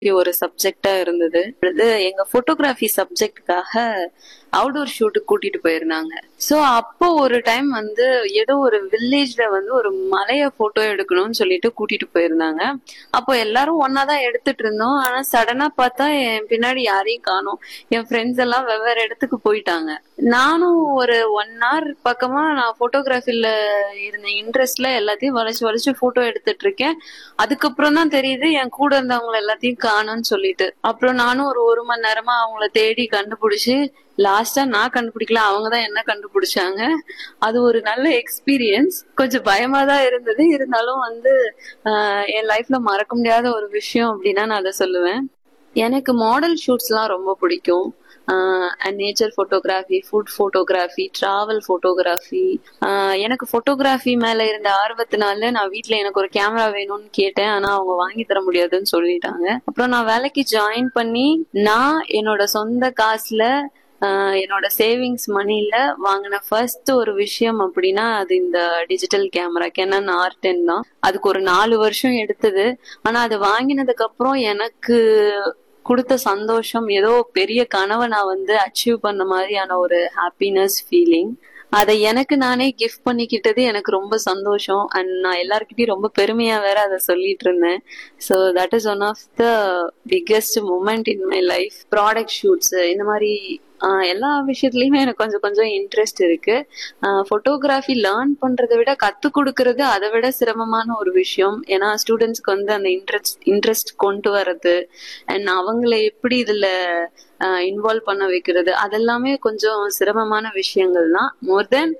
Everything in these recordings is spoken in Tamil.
ஒரு சப்ஜெக்டா இருந்தது இது எங்க போட்டோகிராஃபி சப்ஜெக்டுக்காக அவுடோர் ஷூட்டுக்கு கூட்டிட்டு போயிருந்தாங்க சோ அப்போ ஒரு டைம் வந்து ஏதோ ஒரு வில்லேஜ்ல வந்து ஒரு மலைய போட்டோ எடுக்கணும்னு சொல்லிட்டு கூட்டிட்டு போயிருந்தாங்க அப்போ எல்லாரும் ஒன்னாதான் எடுத்துட்டு இருந்தோம் ஆனா சடனா பார்த்தா என் பின்னாடி யாரையும் காணோம் என் ஃப்ரெண்ட்ஸ் எல்லாம் வெவ்வேறு இடத்துக்கு போயிட்டாங்க நானும் ஒரு ஒன் hour பக்கமா நான் போட்டோகிராஃபில இருந்த இன்ட்ரெஸ்ட்ல எல்லாத்தையும் வளைச்சு வளைச்சு போட்டோ எடுத்துட்டு இருக்கேன் அதுக்கப்புறம் தான் தெரியுது என் கூட இருந்தவங்க எல்லாத்தையும் காணோம்னு சொல்லிட்டு அப்புறம் நானும் ஒரு ஒரு மணி நேரமா அவங்கள தேடி கண்டுபிடிச்சு லாஸ்டா நான் கண்டுபிடிக்கல அவங்க தான் என்ன கண்டுபிடிச்சாங்க அது ஒரு நல்ல எக்ஸ்பீரியன்ஸ் கொஞ்சம் பயமா தான் இருந்தது இருந்தாலும் வந்து ஆஹ் என் லைஃப்ல மறக்க முடியாத ஒரு விஷயம் அப்படின்னா நான் அதை சொல்லுவேன் எனக்கு மாடல் ஷூட்ஸ்லாம் ரொம்ப பிடிக்கும் nature photography food photography travel photography எனக்கு ஃபோட்டோகிராஃபி மேல இருந்த ஆர்வத்தினால நான் வீட்ல எனக்கு ஒரு கேமரா வேணும்னு கேட்டேன் ஆனா அவங்க வாங்கி தர முடியாதுன்னு சொல்லிட்டாங்க அப்புறம் நான் வேலைக்கு ஜாயின் பண்ணி நான் என்னோட சொந்த காசுல ஆஹ் என்னோட சேவிங்ஸ் மணில வாங்கின ஃபர்ஸ்ட் ஒரு விஷயம் அப்படின்னா அது இந்த digital camera Canon R ten தான் அதுக்கு ஒரு நாலு வருஷம் எடுத்தது ஆனா அது வாங்கினதுக்கு அப்புறம் எனக்கு கொடுத்த சந்தோஷம் ஏதோ பெரிய கனவை நான் வந்து அச்சீவ் பண்ண மாதிரியான ஒரு ஹாப்பினஸ் ஃபீலிங் அதை எனக்கு நானே கிஃப்ட் பண்ணிக்கிட்டது எனக்கு ரொம்ப சந்தோஷம் அண்ட் நான் எல்லாருக்கிட்டையும் ரொம்ப பெருமையா வேற அதை சொல்லிட்டு இருந்தேன் so that is one of the biggest moment in my life product shoots இந்த மாதிரி ஆஹ் எல்லா விஷயத்துலயுமே எனக்கு கொஞ்சம் கொஞ்சம் இன்ட்ரெஸ்ட் இருக்கு ஃபோட்டோகிராஃபி லேர்ன் பண்றதை விட கத்து கொடுக்கறது அதை விட சிரமமான ஒரு விஷயம் ஏன்னா ஸ்டூடெண்ட்ஸ்க்கு வந்து அந்த இன்ட்ரெஸ்ட் இன்ட்ரெஸ்ட் கொண்டு வர்றது அண்ட் அவங்கள எப்படி இதுல இன்வால்வ் பண்ண வைக்கிறது அதெல்லாமே கொஞ்சம் சிரமமான விஷயங்கள் தான் மோர் தென்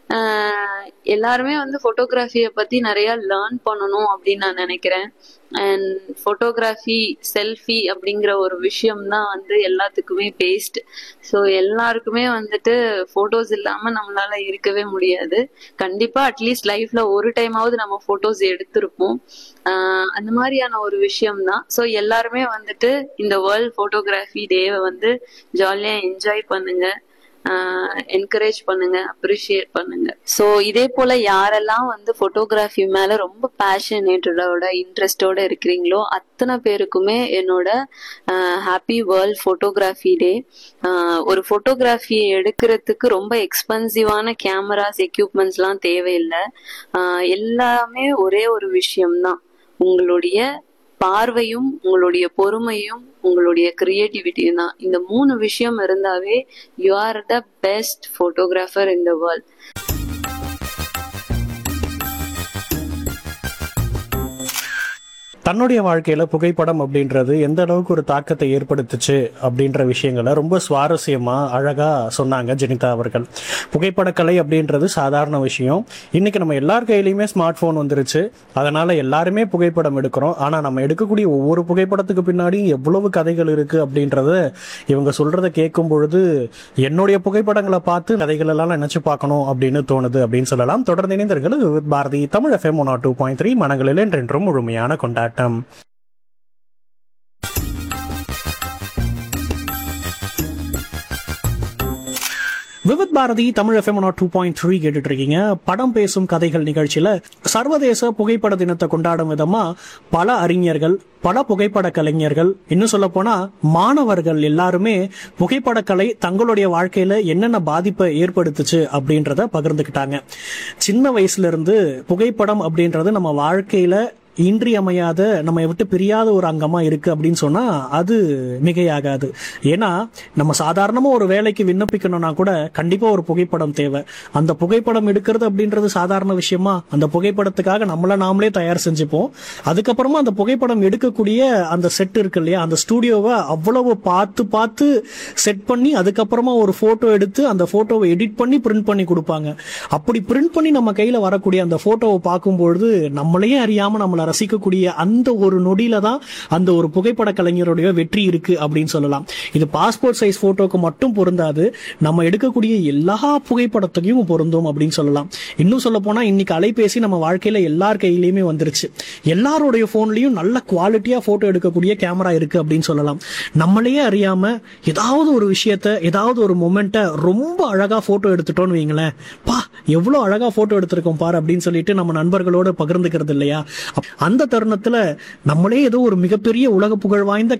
எல்லாருமே வந்து ஃபோட்டோகிராஃபியை பத்தி நிறைய லேர்ன் பண்ணணும் அப்படின்னு நான் நினைக்கிறேன் அண்ட் ஃபோட்டோகிராஃபி செல்ஃபி அப்படிங்கிற ஒரு விஷயம் தான் வந்து எல்லாத்துக்குமே பேஸ்ட் ஸோ எல்லாருக்குமே வந்துட்டு ஃபோட்டோஸ் இல்லாம நம்மளால இருக்கவே முடியாது கண்டிப்பா அட்லீஸ்ட் லைஃப்ல ஒரு டைமாவது நம்ம ஃபோட்டோஸ் எடுத்திருப்போம் ஆஹ் அந்த மாதிரியான ஒரு விஷயம் தான் ஸோ எல்லாருமே வந்துட்டு இந்த வேர்ல்ட் ஃபோட்டோகிராஃபி டேவை வந்து ஜாலியா என்ஜாய் பண்ணுங்க என்கரேஜ் பண்ணுங்க அப்ரிஷியேட் பண்ணுங்க ஸோ இதே போல யாரெல்லாம் வந்து ஃபோட்டோகிராஃபி மேல ரொம்ப பேஷனேட்டடோட இன்ட்ரெஸ்டோட இருக்கிறீங்களோ அத்தனை பேருக்குமே என்னோட ஹாப்பி வேர்ல்ட் ஃபோட்டோகிராஃபி டே ஒரு ஃபோட்டோகிராஃபி எடுக்கிறதுக்கு ரொம்ப எக்ஸ்பென்சிவான கேமராஸ் எக்யூப்மெண்ட்ஸ்லாம் தேவையில்லை எல்லாமே ஒரே ஒரு விஷயம்தான் உங்களுடைய பார்வையும் உங்களுடைய பொறுமையும் உங்களுடைய கிரியேட்டிவிட்டியும் தான் இந்த மூணு விஷயம் இருந்தாவே you are the best photographer in the world தன்னுடைய வாழ்க்கையில புகைப்படம் அப்படின்றது எந்த அளவுக்கு ஒரு தாக்கத்தை ஏற்படுத்துச்சு அப்படின்ற விஷயங்களை ரொம்ப சுவாரஸ்யமா அழகா சொன்னாங்க ஜெனிதா அவர்கள் புகைப்படக்கலை அப்படின்றது சாதாரண விஷயம் இன்னைக்கு நம்ம எல்லார் கையிலயுமே ஸ்மார்ட் போன் வந்துருச்சு அதனால எல்லாருமே புகைப்படம் எடுக்கிறோம் ஆனா நம்ம எடுக்கக்கூடிய ஒவ்வொரு புகைப்படத்துக்கு பின்னாடி எவ்வளவு கதைகள் இருக்கு அப்படின்றத இவங்க சொல்றத கேட்கும் பொழுது என்னுடைய புகைப்படங்களை பார்த்து கதைகள் எல்லாம் நினைச்சு பார்க்கணும் அப்படின்னு தோணுது அப்படின்னு சொல்லலாம் தொடர்ந்து இணைந்தர்கள் Bharati Tamil FM one two point three மனங்களில் என்றென்றும் முழுமையான கொண்டாட்டம் Vividh Bharati Tamil FM two point three கேட்டுட்டு இருக்கீங்க படம் பேசும் கதைகள் நிகழ்ச்சியில சர்வதேச புகைப்பட தினத்தை கொண்டாடும் விதமா பல அறிஞர்கள் பல புகைப்பட கலைஞர்கள் இன்னும் சொல்ல போனா மாணவர்கள் எல்லாருமே புகைப்படக்கலை தங்களுடைய வாழ்க்கையில என்னென்ன பாதிப்பை ஏற்படுத்துச்சு அப்படின்றத பகிர்ந்துக்கிட்டாங்க சின்ன வயசுல இருந்து புகைப்படம் அப்படின்றது நம்ம வாழ்க்கையில இன்றியமையாத நம்ம விட்டு பிரியாத ஒரு அங்கமா இருக்கு அப்படின்னு சொன்னா அது மிகையாகாது ஏன்னா நம்ம சாதாரணமா ஒரு வேலைக்கு விண்ணப்பிக்கணும்னா கூட கண்டிப்பா ஒரு புகைப்படம் தேவை அந்த புகைப்படம் எடுக்கிறது அப்படின்றது சாதாரண விஷயமா அந்த புகைப்படத்துக்காக நம்மள நாமளே தயார் செஞ்சுப்போம் அதுக்கப்புறமா அந்த புகைப்படம் எடுக்கக்கூடிய அந்த செட் இருக்கு இல்லையா அந்த ஸ்டூடியோவை அவ்வளவு பார்த்து பார்த்து செட் பண்ணி அதுக்கப்புறமா ஒரு போட்டோ எடுத்து அந்த போட்டோவை எடிட் பண்ணி பிரிண்ட் பண்ணி கொடுப்பாங்க அப்படி பிரிண்ட் பண்ணி நம்ம கையில வரக்கூடிய அந்த போட்டோவை பார்க்கும்பொழுது நம்மளையே அறியாம நம்மளை ரசிக்கக்கூடிய அந்த ஒரு நொடியில தான் அந்த ஒரு புகைப்பட கலைஞருடைய வெற்றி இருக்கு அப்படின்னு சொல்லலாம் இது பாஸ்போர்ட் சைஸ் போட்டோக்கு மட்டும் பொருந்தாது நம்ம எடுக்கக்கூடிய எல்லா புகைப்படத்தையும் பொருந்தும் அப்படின்னு சொல்லலாம் இன்னும் சொல்ல போனா இன்னைக்கு அலைபேசி நம்ம வாழ்க்கையில எல்லார் கையிலயுமே வந்துருச்சு எல்லாருடைய போன்லயும் நல்ல குவாலிட்டியா போட்டோ எடுக்கக்கூடிய கேமரா இருக்கு அப்படின்னு சொல்லலாம் நம்மளையே அறியாம ஏதாவது ஒரு விஷயத்த ஏதாவது ஒரு மொமெண்ட்டை ரொம்ப அழகா போட்டோ எடுத்துட்டோம்னு வைங்களேன் பா எவ்வளவு அழகா போட்டோ எடுத்திருக்கோம் பாரு அப்படின்னு சொல்லிட்டு நம்ம நண்பர்களோட பகிர்ந்துக்கிறது இல்லையா அந்த தருணத்துல நம்மளே ஏதோ ஒரு மிகப்பெரிய உலக புகழ் வாய்ந்த